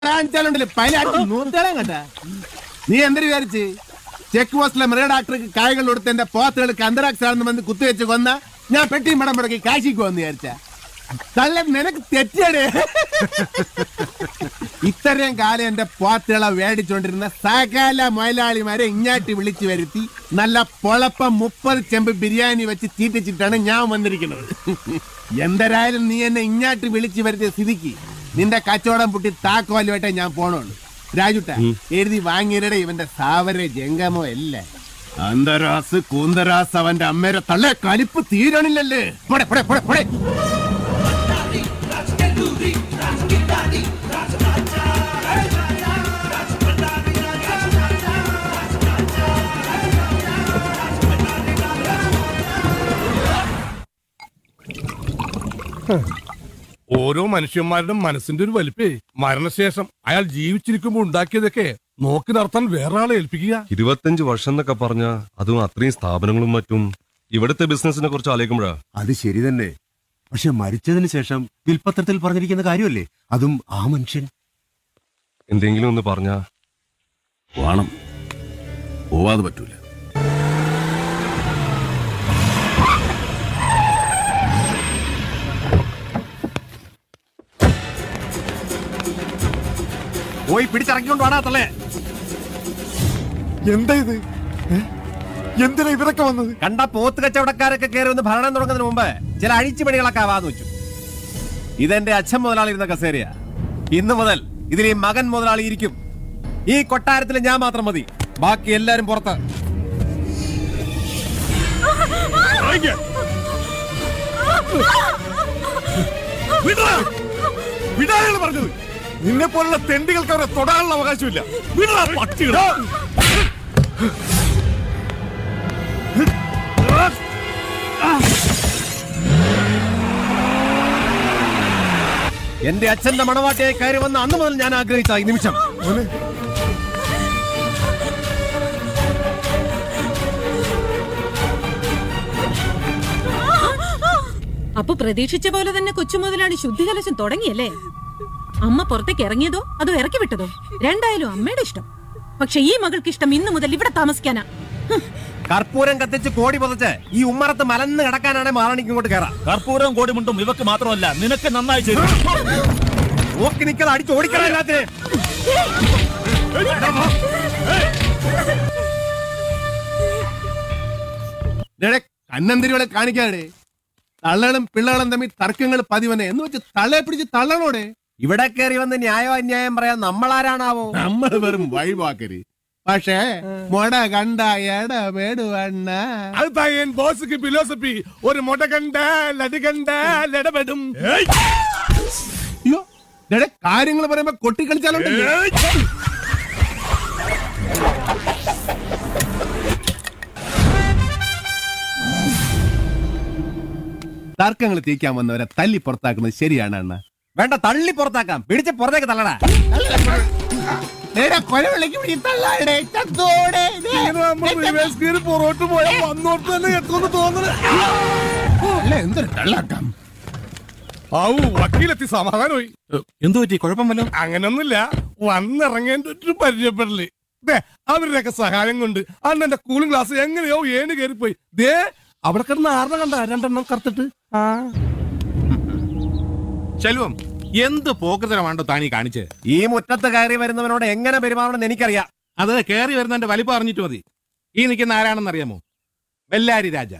കാണിച്ചാലുണ്ടല്ലേ പൈലാറ്റി നൂത്തേളം കേട്ടാ നീ എന്തൊരു വിചാരിച്ച് ചെക്ക് പോസ്റ്റിലെ മൃഗ ഡാക്ടർക്ക് കായകൾ കൊടുത്ത് എന്റെ പോത്തുകൾക്ക് അന്തരാക്സ് ആണെന്ന് വന്ന് കുത്തിവെച്ച് കൊന്ന ഞാൻ പെട്ടിയും മടം മുടക്കി കാശിക്ക് വന്ന് വിചാരിച്ച തല്ല നിനക്ക് തെറ്റിയടേ ഇത്രയും കാലം എന്റെ പോത്തുകളെ മേടിച്ചോണ്ടിരുന്ന സകല മുതലാളിമാരെ ഇങ്ങാട്ടി വിളിച്ചു വരുത്തി നല്ല പൊളപ്പം മുപ്പത് ചെമ്പ് ബിരിയാണി വെച്ച് തീറ്റിച്ചിട്ടാണ് ഞാൻ വന്നിരിക്കുന്നത് എന്തരായാലും നീ എന്നെ ഇങ്ങാട്ട് വിളിച്ചു വരുത്തിയ സ്ഥിതിക്ക് നിന്റെ കച്ചവടം പൊട്ടി താക്കോലുമായിട്ടേ ഞാൻ പോണുള്ളൂ രാജുട്ട എഴുതി വാങ്ങിയരുടെ ഇവന്റെ സാവര ജംഗമോ അല്ലേ അന്തരാസ് കൂന്തരാസ് അവന്റെ അമ്മേരെ തള്ളെ കലിപ്പ് തീരണില്ലല്ലേ പോടെ പോടെ പോടെ പോടെ ഓരോ മനുഷ്യന്മാരുടെ മനസ്സിന്റെ ഒരു വലിപ്പേ മരണശേഷം അയാൾ ജീവിച്ചിരിക്കുമ്പോൾ ഉണ്ടാക്കിയതൊക്കെ നോക്കി നടത്താൻ വേറെ ആളെ ഏൽപ്പിക്കുക ഇരുപത്തഞ്ച് വർഷം എന്നൊക്കെ പറഞ്ഞ അതും അത്രയും സ്ഥാപനങ്ങളും മറ്റും ഇവിടുത്തെ ബിസിനസിനെ കുറിച്ച് ആലോചിക്കുമ്പോഴാ അത് ശരി തന്നെ പക്ഷെ മരിച്ചതിന് ശേഷം വിൽപ്പത്രത്തിൽ പറഞ്ഞിരിക്കുന്ന കാര്യമല്ലേ അതും ആ മനുഷ്യൻ എന്തെങ്കിലും ഒന്ന് പറഞ്ഞാ വേണം പോവാതെ പറ്റൂല പോയി പിടിച്ചിറക്കിക്കൊണ്ട് വേണാ തള്ളേ എന്താ ഇത് ഏ? എന്തിനാ ഇവരൊക്കെ വന്നത് കണ്ട പോത്ത് കച്ചവടക്കാരൊക്കെ കയറി ഒന്ന് ഭരണം തുടങ്ങുന്നതിന് മുമ്പ് ചില അഴിച്ചുപണികളൊക്കെ ആവാന്ന് വെച്ചു ഇതെന്റെ അച്ഛൻ മുതലാളി ഇരുന്ന കസേരയാ ഇന്ന് മുതൽ ഇതിൽ ഈ മകൻ മുതലാളി ഇരിക്കും ഈ കൊട്ടാരത്തിൽ ഞാൻ മാത്രം മതി ബാക്കി എല്ലാരും പുറത്ത് വിടാനാണ് പറഞ്ഞത് നിന്നെ പോലുള്ള തെണ്ടികൾക്ക് അവരെ തൊടാനുള്ള അവകാശമില്ല വിടാ പട്ടികളെ എന്റെ അച്ഛന്റെ മണവാട്ടിയായി കയറി വന്ന അന്ന് മുതൽ ഞാൻ ആഗ്രഹിച്ച ഈ നിമിഷം അപ്പൊ പ്രതീക്ഷിച്ച പോലെ തന്നെ കൊച്ചുമുതലാളി ശുദ്ധികലശം തുടങ്ങിയല്ലേ അമ്മ പുറത്തേക്ക് ഇറങ്ങിയതോ അതോ ഇറക്കി വിട്ടതോ രണ്ടായാലും അമ്മയുടെ ഇഷ്ടം പക്ഷെ ഈ മകൾക്ക് ഇഷ്ടം ഇന്നു മുതൽ ഇവിടെ താമസിക്കാനാ ഹും, കർപ്പൂരം കത്തിച്ച് കോടി പുതച്ച് ഈ ഉമ്മറത്ത് മലന്ന് കിടക്കാനാണ് മഹാറാണിക്ക് ഇങ്ങോട്ട് കയറാം കർപ്പൂരം കോടിമുണ്ടും ഇവക്ക് മാത്രമല്ല നിനക്ക് നന്നായി ചെയ്തു നോക്കി നിൽക്കാതെ അടിച്ച് ഓടിക്കണം എല്ലാത്തിനെ കന്നന്തിരികളെ കാണിക്കാടെ തള്ളകളും പിള്ളകളും തമ്മിൽ തർക്കങ്ങൾ പതിവനെ എന്ന് വെച്ച് തള്ളയെ പിടിച്ച് തള്ളണോടെ ഇവിടെ കയറി വന്ന് ന്യായോ അന്യായം പറയാൻ നമ്മളാരാണാവോ നമ്മൾ വെറും വഴിവാക്കര് പക്ഷേ മൊട കണ്ട എട വേടുവണ്ണ അത് തായൻ ബോസ്ക്ക് ഫിലോസഫി ഒരു മുട കണ്ട ലടി കണ്ട ലടപെടും അയ്യോ കാര്യങ്ങൾ പറയുമ്പോ കൊട്ടിക്കളിച്ചാലുണ്ടല്ലോ തർക്കങ്ങൾ തീക്കാൻ വന്നവരെ തല്ലി പുറത്താക്കുന്നത് ശരിയാണ് അണ്ണ വേണ്ട തള്ളി പുറത്താക്കാം പിടിച്ച് പുറത്തേക്ക് തള്ളടാ പുറോട്ട് പോയാൽ വന്നോട്ട് തന്നെ എത്തുമെന്ന് തോന്നുന്നു എന്തൊരു തള്ളാക്കാം ഔ വക്കീലെത്തി സമാധാനമായി എന്തു പറ്റി കുഴപ്പം വല്ലോ അങ്ങനൊന്നുമില്ല വന്നിറങ്ങേണ്ട ഒരു പരിചയപ്പെടല് ദേ അവരുടെയൊക്കെ സഹായം കൊണ്ട് അണ്ണന്റെ കൂളിംഗ് ഗ്ലാസ് എങ്ങനെയോ ഏണ് കയറിപ്പോയി ദേ അവിടെ കിടന്ന് ആറിനെ കണ്ട രണ്ടെണ്ണം കറുത്തിട്ട് ആ ശെൽവം എന്ത് പോക്കൃതരമാണ്ടോ താനീ കാണിച്ച് ഈ മുറ്റത്ത് കയറി വരുന്നവനോട് എങ്ങനെ പെരുമാറണമെന്ന് എനിക്കറിയാം അത് കയറി വരുന്നതിന്റെ വലിപ്പം അറിഞ്ഞിട്ട് മതി ഈ നിൽക്കുന്ന ആരാണെന്ന് അറിയാമോ വെല്ലാരി രാജ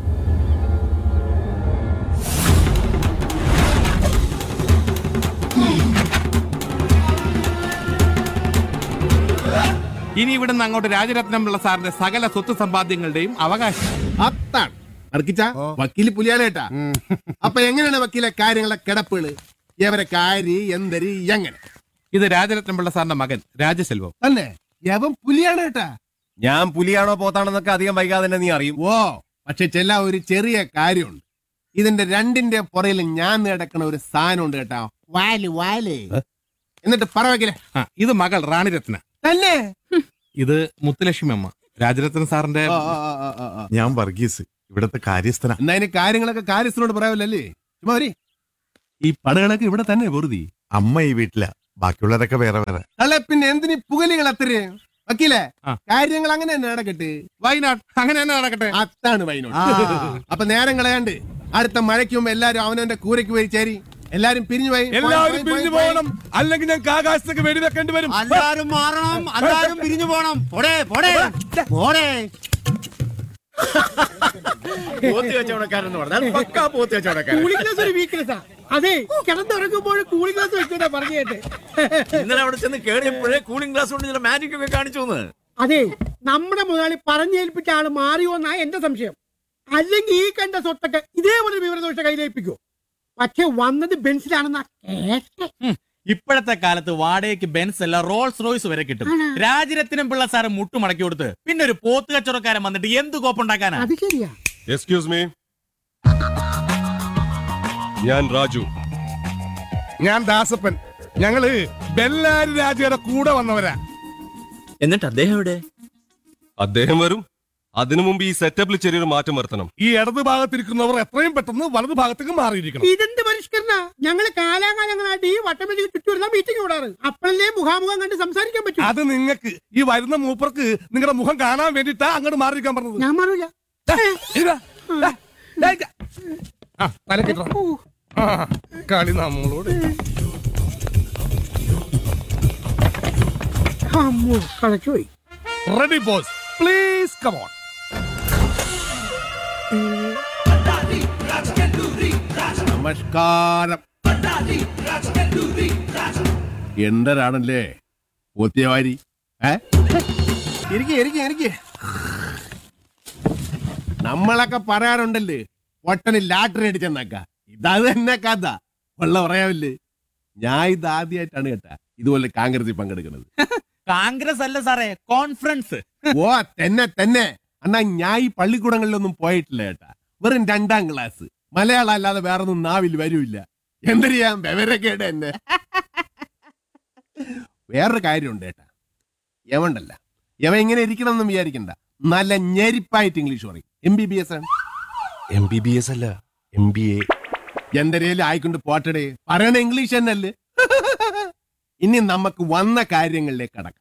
ഇനി ഇവിടുന്ന് അങ്ങോട്ട് രാജരത്നം പിള്ള സാറിന്റെ സകല സ്വത്ത് സമ്പാദ്യങ്ങളുടെയും അവകാശം അത്താണ് അർക്കിച്ച വക്കീല് പുലിയാലേട്ടാ അപ്പൊ എങ്ങനെയാണ് വക്കീലെ കാര്യങ്ങളെ കിടപ്പുകള് എവരെ കാരി എന്തരി എങ്ങനെ ഇത് രാജരത്നം പിള്ള സാറിന്റെ മകൻ രാജശെൽവം തന്നെ യവൻ പുലിയാണ് കേട്ടാ ഞാൻ പുലിയാണോ പോത്താണെന്നൊക്കെ അധികം വൈകാതെ തന്നെ നീ അറിയും ഓ പക്ഷെ ചെല്ല ഒരു ചെറിയ കാര്യമുണ്ട് ഇതിന്റെ രണ്ടിന്റെ പുറയിൽ ഞാൻ നടക്കണ ഒരു സാധനം ഉണ്ട് കേട്ടാ വാല് വാല് എന്നിട്ട് പറവക്കിലെ ആ ഇത് മകൾ റാണിരത്ന തന്നെ ഇത് മുത്തുലക്ഷ്മി അമ്മ രാജരത്നം സാറിന്റെ ആ, ആ, ആ, ആ, ആ. ഞാൻ വർഗീസ് ഇവിടത്തെ കാര്യസ്ഥന എന്നാ ഇനി കാര്യങ്ങളൊക്കെ കാര്യസ്ഥനോട് പറയാമല്ലേ ചുമ്മാ വരി ഈ പടകളൊക്കെ ഇവിടെ തന്നെ വെറുതെ അമ്മ ഈ വീട്ടില ബാക്കിയുള്ളവരൊക്കെ വേറെ വേറെ അല്ലെ പിന്നെ എന്തിനീ പുകലികൾ അത്രേ വക്കീലേ ആ. കാര്യങ്ങൾ അങ്ങനെ തന്നെ നടക്കട്ടെ വയനാട് അങ്ങനെ തന്നെ നടക്കട്ടെ അതാണ് വൈനോട് അപ്പൊ നേരം കളയാണ്ട് അടുത്ത മഴയ്ക്ക് മുമ്പ് എല്ലാരും അവനവന്റെ കൂരയ്ക്ക് പോയി ചേരി എല്ലാരും പിരിഞ്ഞു പോയി എല്ലാവരും പോയി, പിരിഞ്ഞു പോയി, പോകണം അല്ലെങ്കിൽ ഞങ്ങൾക്ക് ആകാശത്തേക്ക് വെടിവെക്കേണ്ടി വരും എല്ലാരും മാറണം എല്ലാരും പിരിഞ്ഞു പോണം പോടേ പോടേ പോടേ പോത്തി കച്ചവടക്കാരെന്ന് പറഞ്ഞാൽ പക്കാ പോത്തി കച്ചവടക്കാരൻ കൂളിംഗ് ഗ്ലാസ് ഒരു വീക്ക്നെസ്സാ അതെ കിടന്നുറങ്ങുമ്പോൾ കൂളിംഗ് ഗ്ലാസ് വെച്ചോണ്ടാ പറഞ്ഞു കേട്ടെ ഇന്നലെ അവിടെ ചെന്ന് കേറിയപ്പോഴേ കൂളിംഗ് ഗ്ലാസ് കൊണ്ട് ചില മാജിക് ഒക്കെ കാണിച്ചു എന്ന് അതെ നമ്മുടെ മുതലാളി പറഞ്ഞേൽപ്പിച്ച ആള് മാറിയോന്നാ എന്റെ സംശയം അല്ലെങ്കിൽ ഈ കണ്ട സ്വത്തൊക്കെ ഇതേപോലെ വിവരദോഷ കയ്യിലേൽപ്പിക്കോ പക്ഷെ വന്നത് ബെൻസിലാണെന്നാ കേട്ടെ ഇപ്പോഴത്തെ കാലത്ത് വാടകയ്ക്ക് ബെൻസ് അല്ല റോൾസ് റോയ്സ് വരെ കിട്ടും രാജരത്നം പിള്ള സാറ് മുട്ടുമടക്കി കൊടുത്ത് പിന്നെ ഒരു പോത്ത് കച്ചവടക്കാരൻ വന്നിട്ട് എന്ത് കോപ്പുണ്ടാക്കാനാ അത് ശരിയാ എക്സ്ക്യൂസ് മീ ഞാൻ രാജു ഞാൻ ദാസപ്പൻ ഞങ്ങള് ബെല്ലാരി രാജയുടെ കൂടെ വന്നവരാ എന്നിട്ട് അദ്ദേഹം എവിടെ അദ്ദേഹം വരും അതിനു മുമ്പ് ഈ സെറ്റപ്പിൽ ചെറിയൊരു മാറ്റം വരുത്തണം ഈ ഇടത് ഭാഗത്തിരിക്കുന്നവർ എത്രയും പെട്ടെന്ന് വലത് ഭാഗത്തേക്ക് മാറിയിരിക്കണം ഇതെന്ത് പരിഷ്കരണ ഞങ്ങള് കാലാകാലങ്ങളായിട്ട് ഈ വട്ടമേജിക്ക് ചുറ്റുവരുന്ന മീറ്റിംഗ് കൂടാറ് അപ്പോഴല്ലേ മുഖാമുഖം കണ്ട് സംസാരിക്കാൻ പറ്റും അത് നിങ്ങൾക്ക് ഈ വരുന്ന മൂപ്പർക്ക് നിങ്ങളുടെ മുഖം കാണാൻ വേണ്ടിട്ടാ അങ്ങോട്ട് മാറിയിരിക്കാൻ പറഞ്ഞത് ഞാൻ മാറൂല ഇതാ, ദാ, ദാ, ഇതാ. ആ, തലക്കിട്ടോ. ആ, കളി നമ്മളോട് അമ്മോ കളച്ചുപോയി റെഡി ബോസ് പ്ലീസ് കമോൺ നമസ്കാരം എന്തരാണല്ലേ പോത്തിയവാരി ഏ ഇരിക്കെ ഇരിക്കെ ഇരിക്കെ നമ്മളൊക്കെ പറയാറുണ്ടല്ലേ പൊട്ടന് ലാട്ടറി അടിച്ചെന്നക്ക ഇതത് തന്നെ കഥ വെള്ളം പറയാവില്ലേ ഞാൻ ഇത് ആദ്യമായിട്ടാണ് കേട്ടാ ഇതുപോലെ കാങ്കരത്തിൽ പങ്കെടുക്കുന്നത് കോൺഗ്രസ് അല്ല സാറേ കോൺഫറൻസ് ഓ തന്നെ തന്നെ അന്നാ ഞാൻ ഈ പള്ളിക്കൂടങ്ങളിലൊന്നും പോയിട്ടില്ല കേട്ടാ വെറും രണ്ടാം ക്ലാസ് മലയാളം അല്ലാതെ വേറൊന്നും നാവിൽ വരൂല്ല എന്തരിയാം വിവരക്കേട് എന്നെ വേറൊരു കാര്യമുണ്ട് കേട്ടാ യവണ്ടല്ല യവ ഇങ്ങനെ ഇരിക്കണമെന്നും വിചാരിക്കണ്ട നല്ല ഞെരിപ്പായിട്ട് ഇംഗ്ലീഷ് പറയും എം ബി ബി എസ് ആണ് എം ബി ബി എസ് അല്ല എം ബി എ എന്തരേലും ആയിക്കൊണ്ട് പോട്ടടേ പറയണ ഇംഗ്ലീഷ് തന്നെയല്ലേ ഇനി നമുക്ക് വന്ന കാര്യങ്ങളിലേക്ക് കടക്കാം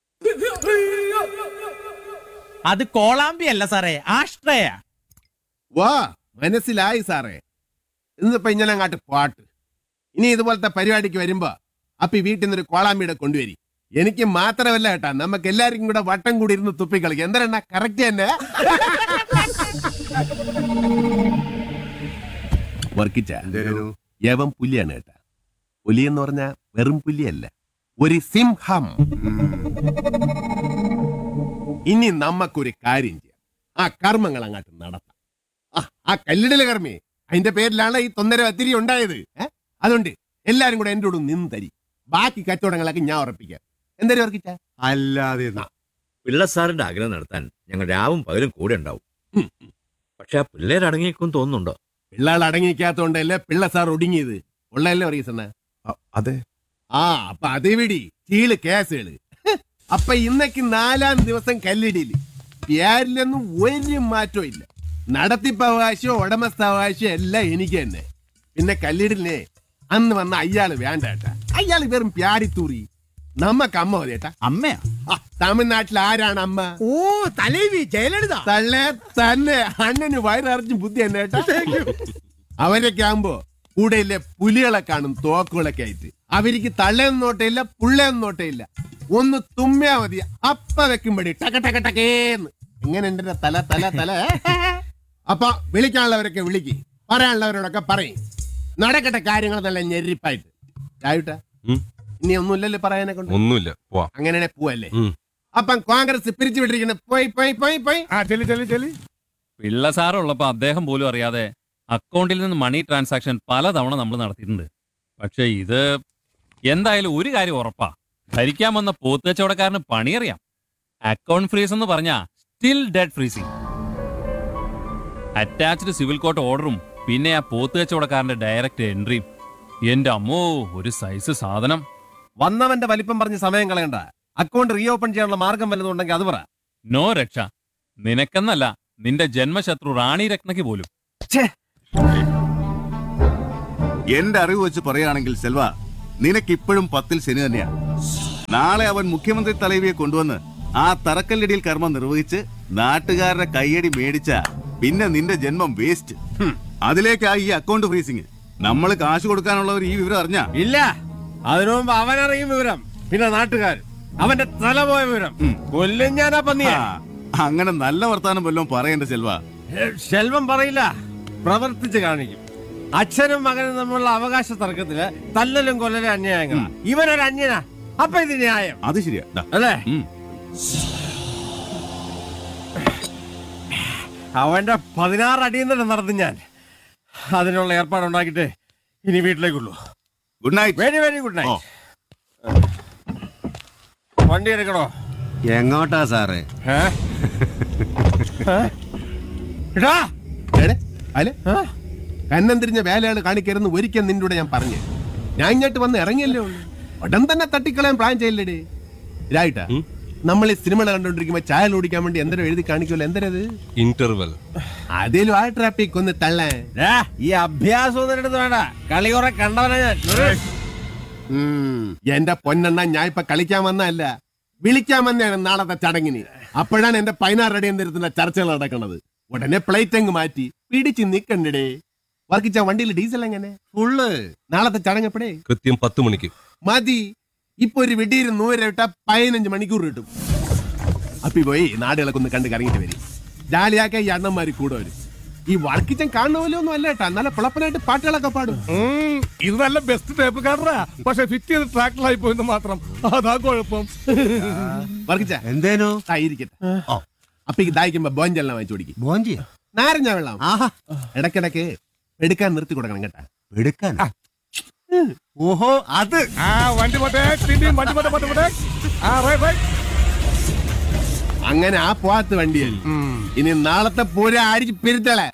അത് കോളാമ്പി അല്ല സാറേ ആഷ്ട്രയ വാ മനസ്സിലായി സാറേ ഇന്നിപ്പോ ഇങ്ങനെ അങ്ങാട്ട് പാട്ട് ഇനി ഇതുപോലത്തെ പരിപാടിക്ക് വരുമ്പോ അപ്പൊ ഈ വീട്ടിൽ നിന്നൊരു കോളാമ്പിയുടെ കൊണ്ടുവരി എനിക്ക് മാത്രമല്ല കേട്ടാ നമുക്ക് എല്ലാവർക്കും കൂടെ വട്ടം കൂടി ഇരുന്ന് തുപ്പിക്കളിക്കും എന്തരെണ്ണ കറക്റ്റ് തന്നെ വർക്കിച്ച എന്തേനു? യവം പുലിയാണ് കേട്ടാ പുലി എന്ന് പറഞ്ഞാ വെറും പുലിയല്ല ഒരു സിംഹം ഇനി നമുക്കൊരു കാര്യം ചെയ്യാം ആ കർമ്മങ്ങൾ അങ്ങോട്ട് നടത്താം ആ, ആ കല്ലിടല് കർമ്മി അതിന്റെ പേരിലാണ് ഈ തൊന്നര ഒത്തിരി ഉണ്ടായത് ഏ? അതുകൊണ്ട് എല്ലാരും കൂടെ എന്റെ കൂടെ നിന്ന് തരി ബാക്കി കച്ചവടങ്ങളൊക്കെ ഞാൻ ഉറപ്പിക്കാം എന്തായാലും ഉറപ്പിച്ച അല്ലാതെ എന്നാ. പിള്ള സാറിന്റെ ആഗ്രഹം നടത്താൻ ഞങ്ങൾ രാവും പകലും കൂടെ ഉണ്ടാവും പക്ഷെ ആ പിള്ളേർ അടങ്ങിയേക്കും തോന്നുന്നുണ്ടോ പിള്ളേർ അടങ്ങിക്കാത്തോണ്ടല്ലേ പിള്ള സാർ ഒടുങ്ങിയത് ഉള്ളതല്ലേ റീസണ് അതെ ആ അപ്പൊ അതേ വിടി ചീള് കേസുകള് അപ്പൊ ഇന്നേക്ക് നാലാം ദിവസം കല്ലിടിയില് പേരിലൊന്നും ഒരു മാറ്റവും ഇല്ല നടത്തിപ്പവകാശവും ഉടമസ്ഥാവകാശവും എല്ലാം എനിക്ക് തന്നെ പിന്നെ കല്ലിടില്ലേ അന്ന് വന്ന അയാള് വേണ്ട ഏട്ടാ അയാള് വെറും പ്യാരിത്തൂറി നമ്മക്ക് അമ്മ മതി ഏട്ടാ അമ്മയാ ആ, തമിഴ്നാട്ടിൽ ആരാണ് അമ്മ ഓ തലേവി ജയലളിത തള്ളേ തന്നെ അണ്ണന് വയറിറച്ചും ബുദ്ധി തന്നെ ഏട്ടാ അവരൊക്കെ ആകുമ്പോ കൂടെയില്ലേ പുലികളെ കാണും തോക്കുകളൊക്കെ ആയിട്ട് അവർക്ക് തള്ളയൊന്നും നോട്ടയില്ല പുള്ളയൊന്നും നോട്ടയില്ല ഒന്ന് തുമ്മിയാ മതി അപ്പ വെക്കുമ്പടി ടക ടക ടകേന്ന് എങ്ങനെ ഉണ്ട് തല തല തല അപ്പൊ വിളിക്കാനുള്ളവരൊക്കെ വിളിക്ക് പറയാനുള്ളവരോടൊക്കെ പറയും നടക്കട്ടെ കാര്യങ്ങൾ നല്ല ഞെരിപ്പായിട്ട് രായുട്ട ഉം. ഇനി ഒന്നുമില്ലല്ലോ പറയാനെ കൊണ്ട് ഒന്നുമില്ല പോവാ അങ്ങനെ പോവല്ലേ ഉം. അപ്പം കോൺഗ്രസ് പിരിച്ചു വിട്ടിരിക്കുന്ന പോയി പോയി പോയി പോയി ആ ചെല്ലി ചെല്ലി ചെല്ലി പിള്ള സാറുള്ളപ്പോ അദ്ദേഹം പോലും അറിയാതെ അക്കൗണ്ടിൽ നിന്ന് മണി ട്രാൻസാക്ഷൻ പലതവണ നമ്മൾ നടത്തിയിട്ടുണ്ട് പക്ഷെ ഇത് എന്തായാലും ഒരു കാര്യം ഉറപ്പാ ഭരിക്കാൻ വന്ന പോത്ത് കച്ചവടക്കാരന് പണിയറിയാം അക്കൗണ്ട് ഫ്രീസ് എന്ന് പറഞ്ഞാ still dead freezing attached civil court ഓർഡറും പിന്നെ ആ പോത്ത് കച്ചവടക്കാരന്റെ ഡയറക്റ്റ് എൻട്രിയും എന്റെ അമ്മോ ഒരു സൈസ് സാധനം വന്നവന്റെ വലിപ്പം പറഞ്ഞ് സമയം കളയണ്ട അക്കൗണ്ട് റീ ഓപ്പൺ ചെയ്യാനുള്ള മാർഗം വല്ലതുണ്ടെങ്കിൽ അത് പറ നോ രക്ഷ നിനക്കെന്നല്ല നിന്റെ ജന്മശത്രു റാണി രത്നയ്ക്ക് പോലും എന്റെ അറിവ് വെച്ച് പറയുകയാണെങ്കിൽ സെൽവ നിനക്കിപ്പോഴും പത്തിൽ ശനി തന്നെയാ നാളെ അവൻ മുഖ്യമന്ത്രി തലവിയെ കൊണ്ടുവന്ന് ആ തറക്കല്ലടിയിൽ കർമ്മം നിർവഹിച്ച് നാട്ടുകാരുടെ കയ്യടി മേടിച്ച പിന്നെ നിന്റെ ജന്മം വേസ്റ്റ് അതിലേക്കാ ഈ അക്കൗണ്ട് ഫ്രീസിങ് നമ്മൾ കാശ് കൊടുക്കാനുള്ളവർ ഈ വിവരം അറിഞ്ഞാ ഇല്ല അതിനു മുമ്പ് അവനറിയും വിവരം പിന്നെ നാട്ടുകാർ അവന്റെ തല പോയ വിവരം കൊല്ലും ഞാൻ ആ പന്നിയെ ആ, അങ്ങനെ നല്ല വർത്താനം വല്ലതും പറയണ്ട സെൽവ ശെൽവം പറയില്ല പ്രവർത്തിച്ച് കാണിക്കും അച്ഛനും മകനും തമ്മിലുള്ള അവകാശ തർക്കത്തില് തല്ലലും കൊല്ലലും അന്യായങ്ങളാ ഇവനൊരു അന്യനാ അപ്പൊ ഇത് ന്യായം അത് ശരിയാ ദാ. അല്ലേ അവന്റെ പതിനാറ് അടിയിൽ തന്നെ നടന്നു ഞാൻ അതിനുള്ള ഏർപ്പാടുണ്ടാക്കിയിട്ട് ഇനി വീട്ടിലേക്കുള്ളൂ good night very very good night വണ്ടി എടുക്കണോ എങ്ങോട്ടാ സാറേ ഏ? ഏ? എടാ എടേ, അലെ കന്നം തിരിഞ്ഞ വേലയാണ് കാണിക്കരുന്ന് ഒരിക്കൽ നിന്റെ കൂടെ ഞാൻ പറഞ്ഞു ഞാൻ ഇങ്ങോട്ട് വന്ന് ഇറങ്ങിയല്ലേ ഉള്ളൂ ഉടൻ തന്നെ തട്ടിക്കളയാൻ പ്ലാൻ ചെയ്യില്ലേടേ രായിട്ടാ നമ്മൾ ഈ സിനിമ കണ്ടോണ്ടിരിക്കുമ്പോ ചായ ഓടിക്കാൻ വേണ്ടി എന്തെങ്കിലും എഴുതി കാണിക്കുമല്ലോ എന്തരത് ഇന്റർവെൽ അതേലും ആ ട്രാഫിക് ഒന്ന് തള്ളേ ദാ, ഈ അഭ്യാസം ഒന്നും എടുത്ത് വേണ്ട കളി കുറെ കണ്ടവനാ ഞാൻ ഉം, എന്റെ പൊന്നെണ്ണ ഞാൻ ഇപ്പൊ കളിക്കാൻ വന്നതല്ല വിളിക്കാൻ വന്നതാണ് നാളത്തെ ചടങ്ങിന് അപ്പോഴാണ് എന്റെ പതിനാറ് അടി എന്നിരുന്ന ചർച്ചകൾ നടക്കുന്നത് ഉടനെ പ്ലേറ്റ് അങ്ങ് മാറ്റി പിടിച്ച് നിക്കണ്ടേ വർക്കിച്ച വണ്ടിയിൽ ഡീസൽ എങ്ങനെ ഫുള്ള് നാളത്തെ ചടങ്ങ് എപ്പോഴേ കൃത്യം പത്ത് മണിക്ക് മതി ഇപ്പൊ ഒരു വെടിയിൽ നൂറ് ഇട്ട പതിനഞ്ച് മണിക്കൂർ കിട്ടും അപ്പി പോയി നാടുകളൊക്കെ ഒന്ന് കണ്ട് കറങ്ങിട്ട് വരും ജാലിയാക്ക ഈ അണ്ണന്മാര് കൂടെ വരും ഈ വർക്കിച്ചൻ കാണുന്ന പോലെ ഒന്നും അല്ല കേട്ടാ നല്ല പിളപ്പനായിട്ട് പാട്ടുകളൊക്കെ പാടും ഉം, ഇത് നല്ല ബെസ്റ്റ് ടൈപ്പ് കാറടാ പക്ഷെ ഫിറ്റ് ചെയ്ത് ട്രാക്ടറായി പോയെന്ന് മാത്രം അതാ കുഴപ്പം വർക്കിച്ച എന്തേനോ ആയിരിക്കട്ടെ അപ്പൊ ഈ ദാഹിക്കുമ്പോ ബോഞ്ചെല്ലാം വാങ്ങിച്ചു കൊടുക്കും ബോഞ്ചിയ നാരങ്ങ വെള്ളം ആഹാ ഇടക്കിടക്ക് എടുക്കാൻ നിർത്തി കൊടുക്കണം കേട്ടാ എടുക്കാൻ ഓഹോ അത് ആ വണ്ടി പോട്ടെ ടിൻഡിൻ, വണ്ടി പോട്ടെ പോട്ടെ പോട്ടെ ആ റൈറ്റ് റൈറ്റ് അങ്ങനെ ആ പോവാത്ത വണ്ടിയല്ല ഇനി നാളത്തെ പൂര അടിച്ച് പിരുത്തളെ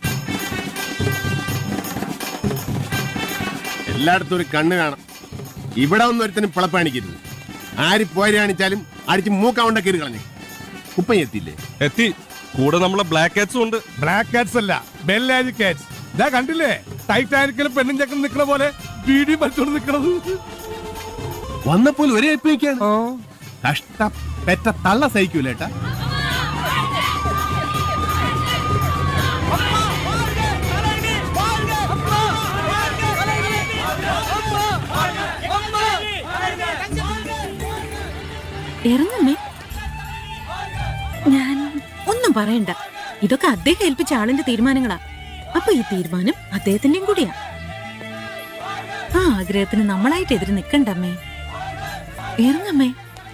എല്ലായിടത്തും ഒരു കണ്ണ് കാണാം ഇവിടെ ഒന്നും ഒരുത്തനും പിളപ്പാണിക്കരുത് ആര് പോരി കാണിച്ചാലും അടിച്ച് മൂക്കവണ്ട കയറി കളഞ്ഞു കുപ്പൻ എത്തിയില്ലേ എത്തി കൂടെ നമ്മളെ ബ്ലാക്ക് കാറ്റ്സും ഉണ്ട് ബ്ലാക്ക് കാറ്റ്സ് അല്ല ബെല്ലാജ് കാറ്റ്സ് ഇതാ കണ്ടില്ലേ ടൈറ്റാനിക്കൽ പെണ്ണും ചക്കൻ നിക്കണ പോലെ ബീഡി പറിച്ചോണ്ട് നിക്കണത് വന്നപ്പോൾ ഒരേ എപ്പിക്കാണ് കഷ്ട പെറ്റ തള്ള സഹിക്കൂലേട്ടാ ഇറങ്ങമ്മേ ഞാൻ ഒന്നും പറയണ്ട ഇതൊക്കെ അദ്ദേഹം ഏൽപ്പിച്ച ആളിന്റെ തീരുമാനങ്ങളാ അപ്പൊ ഈ തീരുമാനം അദ്ദേഹത്തിന്റെയും കൂടിയാ ആ ആഗ്രഹത്തിന് നമ്മളായിട്ട് എതിര് നിക്കണ്ടമ്മേ ഇറങ്ങമ്മേ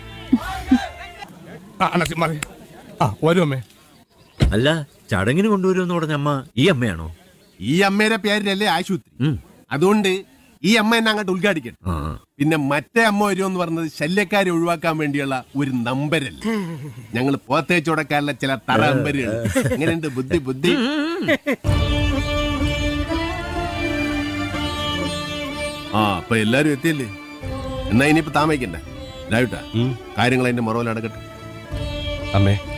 ആ അനസി മാറി ആ വരും അമ്മേ അല്ല ചടങ്ങിന് കൊണ്ടുവരുമെന്ന് പറഞ്ഞ അമ്മ ഈ അമ്മയാണോ ഈ അമ്മയുടെ പേരിലല്ലേ ആശുപത്രി ഉം. അതുകൊണ്ട് ഈ അമ്മ എന്നെ അങ്ങോട്ട് ഉദ്ഘാടിക്കട്ടെ ആ പിന്നെ മറ്റേ അമ്മ വരുമെന്ന് പറഞ്ഞത് ശല്യക്കാരെ ഒഴിവാക്കാൻ വേണ്ടിയുള്ള ഒരു നമ്പരല്ല ഞങ്ങൾ പോത്തേച്ചോടക്കാരിലെ ചില തറ നമ്പരുകൾ എങ്ങനെയുണ്ട് ബുദ്ധി ബുദ്ധി ആ അപ്പൊ എല്ലാരും എത്തിയല്ലേ എന്നാ ഇനിയിപ്പോ താമസിക്കണ്ട രാവിട്ടാ ഉം. കാര്യങ്ങൾ അതിന്റെ മറവിൽ അടക്കട്ടെ അമ്മേ